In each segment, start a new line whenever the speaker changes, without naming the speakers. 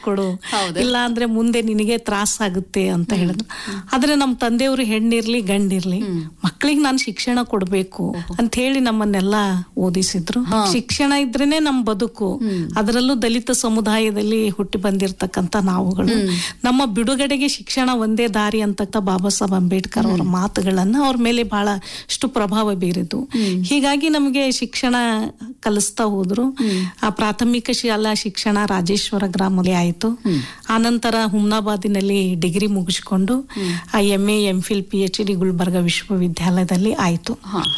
ಕಳಿಸ್ಕೊಡು ಇಲ್ಲ ಅಂದ್ರೆ ಮುಂದೆ ನಿನಗೆ ತ್ರಾಸ ಆಗುತ್ತೆ ಅಂತ ಹೇಳಿದ್ರು ಆದ್ರೆ ನಮ್ಮ ತಂದೆಯವರು ಹೆಣ್ಣಿರ್ಲಿ ಗಂಡಿರ್ಲಿ ಮಕ್ಕಳಿಗೆ ನಾನು ಶಿಕ್ಷಣ ಕೊಡ್ಬೇಕು ಅಂತ ಹೇಳಿ ನಮ್ಮನ್ನೆಲ್ಲ ಓದಿಸಿದ್ರು ಶಿಕ್ಷಣ ಇದ್ರೇನೆ ನಮ್ ಬದುಕು ಅದರಲ್ಲೂ ದಲಿತ ಸಮುದಾಯದಲ್ಲಿ ಹುಟ್ಟಿ ಬಂದಿರತಕ್ಕಂತ ನಾವುಗಳು ನಮ್ಮ ಬಿಡುಗಡೆಗೆ ಶಿಕ್ಷಣ ಒಂದೇ ದಾರಿ ಅಂತ ಬಾಬಾ ಸಾಹೇಬ್ ಅಂಬೇಡ್ಕರ್ ಅವರ ಮಾತುಗಳನ್ನ ಅವ್ರ ಮೇಲೆ ಬಹಳಷ್ಟು ಪ್ರಭಾವ ಬೀರಿದ್ದು ಹೀಗಾಗಿ ನಮಗೆ ಶಿಕ್ಷಣ ಕಲಿಸ್ತಾ ಹೋದ್ರು ಆ ಪ್ರಾಥಮಿಕ ಶಾಲಾ ಶಿಕ್ಷಣ ರಾಜೇಶ್ವರ ಗ್ರಾಮದಲ್ಲಿ ಆಯಿತು ಆನಂತರ ಹುಮ್ನಾಬಾದಿನಲ್ಲಿ ಡಿಗ್ರಿ ಮುಗಿಸ್ಕೊಂಡು ಆ M A M Phil P H D Gulbarga ವಿಶ್ವವಿದ್ಯಾಲಯದಲ್ಲಿ ಆಯಿತು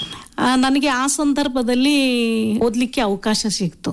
ಆ, ನನಗೆ ಆ ಸಂದರ್ಭದಲ್ಲಿ ಓದ್ಲಿಕ್ಕೆ ಅವಕಾಶ ಸಿಕ್ತು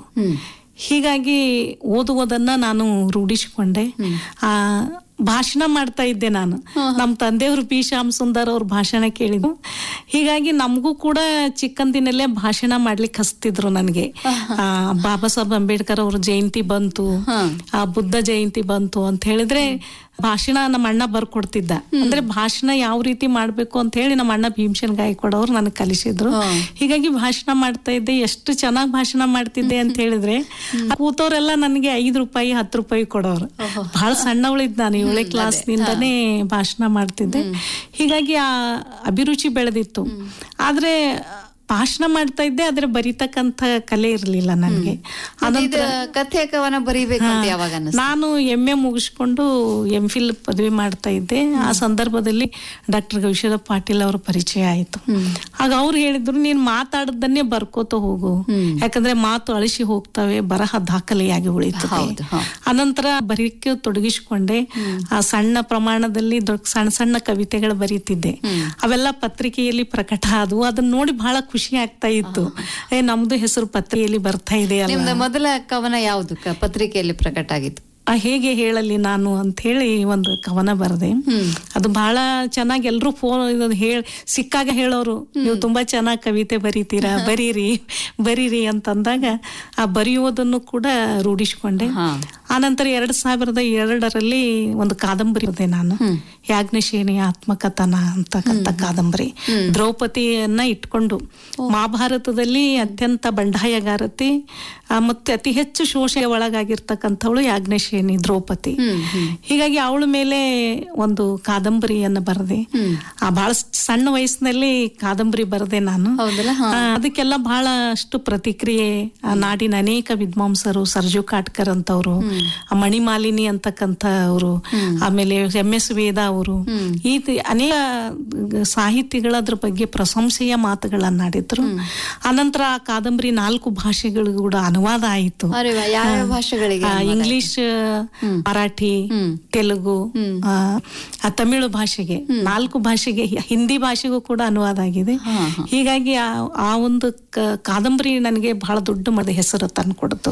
ಹೀಗಾಗಿ ಓದುವುದನ್ನ ನಾನು ರೂಢಿಸಿಕೊಂಡೆ ಆ ಭಾಷಣ ಮಾಡ್ತಾ ಇದ್ದೆ ನಾನು ನಮ್ಮ ತಂದೆಯವರು ಪಿ ಶ್ಯಾಮ್ ಸುಂದರ್ ಅವ್ರ ಭಾಷಣ ಕೇಳಿದ್ರು ಹೀಗಾಗಿ ನಮಗೂ ಕೂಡ ಚಿಕ್ಕಂದಿನಲ್ಲೇ ಭಾಷಣ ಮಾಡ್ಲಿಕ್ಕೆ ಹಸ್ತಿದ್ರು ನನಗೆ ಆ, ಬಾಬಾ ಸಾಹೇಬ್ ಅಂಬೇಡ್ಕರ್ ಅವ್ರ ಜಯಂತಿ ಬಂತು ಆ ಬುದ್ಧ ಜಯಂತಿ ಬಂತು ಅಂತ ಹೇಳಿದ್ರೆ ಭಾಷಣ ನಮ್ಮ ಅಣ್ಣ ಬರ್ಕೊಡ್ತಿದ್ದ ಅಂದ್ರೆ ಭಾಷಣ ಯಾವ ರೀತಿ ಮಾಡ್ಬೇಕು ಅಂತ ಹೇಳಿ ನಮ್ಮ ಅಣ್ಣ ಭೀಮಸೇನ್ ಗಾಯಕವಾಡ್ ಅವ್ರು ನನಗೆ ಕಲಿಸಿದ್ರು ಹೀಗಾಗಿ ಭಾಷಣ ಮಾಡ್ತಾ ಇದ್ದೆ ಎಷ್ಟು ಚೆನ್ನಾಗಿ ಭಾಷಣ ಮಾಡ್ತಿದ್ದೆ ಅಂತ ಹೇಳಿದ್ರೆ ಕೂತವ್ರೆಲ್ಲ ನನಗೆ ಐದು ರೂಪಾಯಿ ಹತ್ತು ರೂಪಾಯಿ ಕೊಡೋರು ಬಹಳ ಸಣ್ಣವಳಿದ್ದ ನಾನು ಏಳನೇ ಕ್ಲಾಸ್ ನಿಂದಾನೇ ಭಾಷಣ ಮಾಡ್ತಿದ್ದೆ ಹೀಗಾಗಿ ಆ ಅಭಿರುಚಿ ಬೆಳೆದಿತ್ತು ಆದ್ರೆ ಭಾಷಣ ಮಾಡ್ತಾ ಇದ್ದೆ ಆದ್ರೆ ಬರಿತಕ್ಕಂತ ಕಲೆ ಇರಲಿಲ್ಲ ನನಗೆ
ಇದು ಕಥೆ ಕವನ ಬರೀಬೇಕು ಅಂತ ಯಾವಾಗ ಅನ್ನಿಸ್ತು?
ನಾನು ಎಂ ಎ ಮುಗಿಸ್ಕೊಂಡು ಎಂ ಫಿಲ್ ಪದವಿ ಮಾಡ್ತಾ ಇದ್ದೆ ಆ ಸಂದರ್ಭದಲ್ಲಿ ಡಾಕ್ಟರ್ ಗವಿಶ್ವರ ಪಾಟೀಲ್ ಅವರ ಪರಿಚಯ ಆಯ್ತು ಆಗ ಅವ್ರು ಹೇಳಿದ್ರು ನೀನ್ ಮಾತಾಡದನ್ನೇ ಬರ್ಕೋತ ಹೋಗು ಯಾಕಂದ್ರೆ ಮಾತು ಅಳಿಸಿ ಹೋಗ್ತವೆ ಬರಹ ದಾಖಲೆಯಾಗಿ ಉಳಿತದೆ
ಹೌದು, ಹಾ.
ಅನಂತರ ಬರೀಕ್ಕೆ ತೊಡಗಿಸಿಕೊಂಡೆ ಆ ಸಣ್ಣ ಪ್ರಮಾಣದಲ್ಲಿ ದೊಡ್ಡ ಸಣ್ಣ ಸಣ್ಣ ಕವಿತೆಗಳು ಬರೀತಿದ್ದೆ ಅವೆಲ್ಲ ಪತ್ರಿಕೆಯಲ್ಲಿ ಪ್ರಕಟ ಆದವು ಅದನ್ನ ನೋಡಿ ಬಹಳ ಖುಷಿ ಆಗ್ತಾ ಇತ್ತು ಏ ನಮ್ದು ಹೆಸರು ಪತ್ರಿಕೆಯಲ್ಲಿ ಬರ್ತಾ ಇದೆ ಅಲ್ಲ
ನಿಮ್ದು ಮೊದಲ ಕವನ ಯಾವುದು ಕ- ಪತ್ರಿಕೆಯಲ್ಲಿ ಪ್ರಕಟ ಆಗಿತ್ತು
ಆ ಹೇಗೆ ಹೇಳಲಿ ನಾನು ಅಂತ ಹೇಳಿ ಒಂದು ಕವನ ಬರೆದೆ ಅದು ಬಹಳ ಚೆನ್ನಾಗಿ ಎಲ್ರು ಫೋನ್ ಇದನ್ನ ಹೇಳ ಸಿಕ್ಕಾಗ ಹೇಳೋರು ನೀವು ತುಂಬಾ ಚೆನ್ನಾಗಿ ಕವಿತೆ ಬರೀತೀರಾ ಬರೀರಿ ಬರೀರಿ ಅಂತಂದಾಗ ಆ ಬರೆಯುವುದನ್ನು ಕೂಡ ರೂಢಿಸಿಕೊಂಡೆ ಆನಂತರ ಎರಡ್ ಸಾವಿರದ ಎರಡರಲ್ಲಿ ಒಂದು ಕಾದಂಬರಿ ಬರೆದೆ ನಾನು ಯಾಜ್ಞಶೇನಿಯ ಆತ್ಮಕಥನ ಅಂತಕ್ಕಂಥ ಕಾದಂಬರಿ ದ್ರೌಪದಿಯನ್ನ ಇಟ್ಕೊಂಡು ಮಹಾಭಾರತದಲ್ಲಿ ಅತ್ಯಂತ ಬಂಡಾಯಗಾರತಿ ಆ, ಮತ್ತೆ ಅತಿ ಹೆಚ್ಚು ಶೋಷಣೆ ಒಳಗಾಗಿರ್ತಕ್ಕಂಥವಳು ಯಾಜ್ಞಶೇನಿ ದ್ರೌಪದಿ ಹೀಗಾಗಿ ಅವಳ ಮೇಲೆ ಒಂದು ಕಾದಂಬರಿಯನ್ನ ಬರೆದೆ ಆ ಬಹಳ ಸಣ್ಣ ವಯಸ್ಸಿನಲ್ಲಿ ಕಾದಂಬರಿ ಬರೆದೆ ನಾನು
ಹೌದಲ್ಲ
ಆ, ಅದಕ್ಕೆಲ್ಲ ಬಹಳಷ್ಟು ಪ್ರತಿಕ್ರಿಯೆ ಆ ನಾಡಿನ ಅನೇಕ ವಿದ್ವಾಂಸರು ಸರ್ಜು ಕಾಟ್ಕರ್ ಅಂತವ್ರು ಆ ಮಣಿಮಾಲಿನಿ ಅಂತಕ್ಕಂಥ ಅವರು ಆಮೇಲೆ ಎಂ ಎಸ್ ವೇದ ಅವರು ಈ ತಿ- ಅನೇಕ ಸಾಹಿತಿಗಳ ಅದ್ರ ಬಗ್ಗೆ ಪ್ರಶಂಸೆಯ ಮಾತುಗಳನ್ನಾಡಿದ್ರು ಆನಂತರ ಆ ಕಾದಂಬರಿ ನಾಲ್ಕು ಭಾಷೆಗಳಿಗೂ ಕೂಡ ಅನುವಾದ ಆಯಿತು
ಅರೆ ವಾ, ಯಾವ್ಯಾವ ಭಾಷೆಗಳಿಗೆ
ಆ, ಇಂಗ್ಲಿಷ್ ಮರಾಠಿ ತೆಲುಗು ಆ, ಆ, ತಮಿಳು ಭಾಷೆಗೆ ನಾಲ್ಕು ಭಾಷೆಗೆ ಹಿಂದಿ ಭಾಷೆಗೂ ಕೂಡ ಅನುವಾದ ಆಗಿದೆ ಹೀಗಾಗಿ ಆ ಆ ಒಂದು ಕ- ಕಾದಂಬರಿ ನನಗೆ ಬಹಳ ದೊಡ್ಡ ಮದ ಹೆಸರು ತಂದ್ಕೊಡ್ತು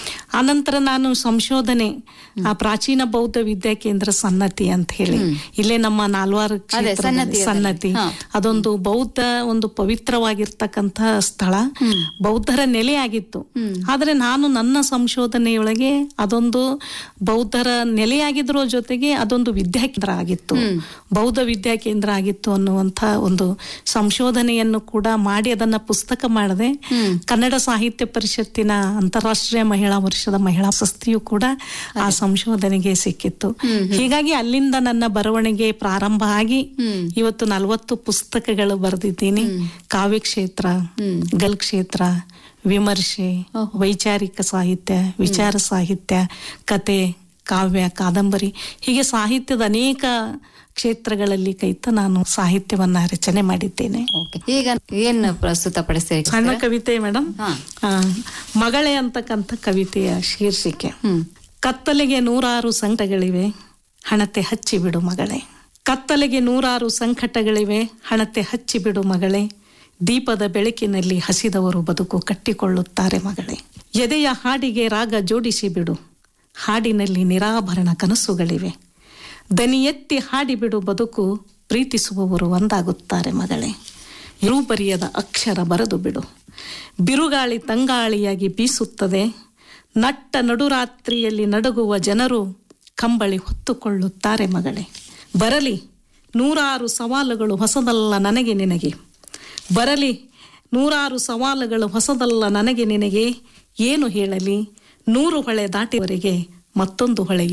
ಆನಂತರ ನಾನು ಸಂಶೋಧನೆ ಆ ಪ್ರಾಚೀನ ಬೌದ್ಧ ವಿದ್ಯಾ ಕೇಂದ್ರ ಸನ್ನತಿ ಅಂತ ಹೇಳಿ ಇಲ್ಲೇ ನಮ್ಮ ನಾಲ್ವಾರು ಕ್ಷೇತ್ರದಲ್ಲಿ
ಸನ್ನತಿಯಲ್ಲಿ.
ಸನ್ನತಿ ಅದೊಂದು ಬೌದ್ಧ ಒಂದು ಪವಿತ್ರವಾಗಿರ್ತಕ್ಕಂಥ ಸ್ಥಳ ಬೌದ್ಧರ ನೆಲೆಯಾಗಿತ್ತು ಆದ್ರೆ ನಾನು ನನ್ನ ಸಂಶೋಧನೆಯೊಳಗೆ ಅದೊಂದು ಬೌದ್ಧರ ನೆಲೆಯಾಗಿದ್ರ ಜೊತೆಗೆ ಅದೊಂದು ವಿದ್ಯಾಕೇಂದ್ರ ಆಗಿತ್ತು ಬೌದ್ಧ ವಿದ್ಯಾಕೇಂದ್ರ ಆಗಿತ್ತು ಅನ್ನುವಂಥ ಒಂದು ಸಂಶೋಧನೆಯನ್ನು ಕೂಡ ಮಾಡಿ ಅದನ್ನ ಪುಸ್ತಕ ಮಾಡಿದೆ ಕನ್ನಡ ಸಾಹಿತ್ಯ ಪರಿಷತ್ತಿನ ಅಂತಾರಾಷ್ಟ್ರೀಯ ಮಹಿಳಾ ವರ್ಷದ ಮಹಿಳಾ ಪ್ರಶಸ್ತಿಯು ಕೂಡ ಆ ಸಂಶೋಧನೆಗೆ ಸಿಕ್ಕಿತ್ತು ಹೀಗಾಗಿ ಅಲ್ಲಿಂದ ನನ್ನ ಬರವಣಿಗೆ ಪ್ರಾರಂಭ ಆಗಿ ಇವತ್ತು ನಲವತ್ತು ಪುಸ್ತಕಗಳು ಬರೆದಿದ್ದೀನಿ ಕಾವ್ಯ ಕ್ಷೇತ್ರ ಗಲ್ ಕ್ಷೇತ್ರ ವಿಮರ್ಶೆ ವೈಚಾರಿಕ ಸಾಹಿತ್ಯ ವಿಚಾರ ಸಾಹಿತ್ಯ ಕತೆ ಕಾವ್ಯ ಕಾದಂಬರಿ ಹೀಗೆ ಸಾಹಿತ್ಯದ ಅನೇಕ ಕ್ಷೇತ್ರಗಳಲ್ಲಿ ಕೈತ ನಾನು ಸಾಹಿತ್ಯವನ್ನ ರಚನೆ ಮಾಡಿದ್ದೇನೆ
ಓಕೆ ಈಗ ಏನ್ ಪ್ರಸ್ತುತ ಪಡಿಸ್ತೀರಿ
ಸಣ್ಣ ಕವಿತೆ ಮೇಡಮ್
ಹಾ.
ಮಗಳೇ ಅಂತಕ್ಕಂಥ ಕವಿತೆಯ ಶೀರ್ಷಿಕೆ ಕತ್ತಲೆಗೆ ನೂರಾರು ಸಂಕಟಗಳಿವೆ ಹಣತೆ ಹಚ್ಚಿಬಿಡು ಮಗಳೇ ಕತ್ತಲೆಗೆ ನೂರಾರು ಸಂಕಟಗಳಿವೆ ಹಣತೆ ಹಚ್ಚಿಬಿಡು ಮಗಳೇ ದೀಪದ ಬೆಳಕಿನಲ್ಲಿ ಹಸಿದವರು ಬದುಕು ಕಟ್ಟಿಕೊಳ್ಳುತ್ತಾರೆ ಮಗಳೇ ಎದೆಯ ಹಾಡಿಗೆ ರಾಗ ಜೋಡಿಸಿ ಬಿಡು ಹಾಡಿನಲ್ಲಿ ನಿರಾಭರಣ ಕನಸುಗಳಿವೆ ದನಿ ಎತ್ತಿ ಹಾಡಿಬಿಡು ಬದುಕು ಪ್ರೀತಿಸುವವರು ಒಂದಾಗುತ್ತಾರೆ ಮಗಳೇ ಇರು ಬರಿಯದ ಅಕ್ಷರ ಬರೆದು ಬಿಡು ಬಿರುಗಾಳಿ ತಂಗಾಳಿಯಾಗಿ ಬೀಸುತ್ತದೆ ನಟ್ಟ ನಡುರಾತ್ರಿಯಲ್ಲಿ ನಡುಗುವ ಜನರು ಕಂಬಳಿ ಹೊತ್ತುಕೊಳ್ಳುತ್ತಾರೆ ಮಗಳೇ ಬರಲಿ ನೂರಾರು ಸವಾಲುಗಳು ಹೊಸದಲ್ಲ ನನಗೆ ನಿನಗೆ ಬರಲಿ ನೂರಾರು ಸವಾಲುಗಳು ಹೊಸದಲ್ಲ ನನಗೆ ನಿನಗೆ ಏನು ಹೇಳಲಿ ನೂರು ಹೊಳೆ ದಾಟಿವರೆಗೆ ಮತ್ತೊಂದು ಹೊಳೆ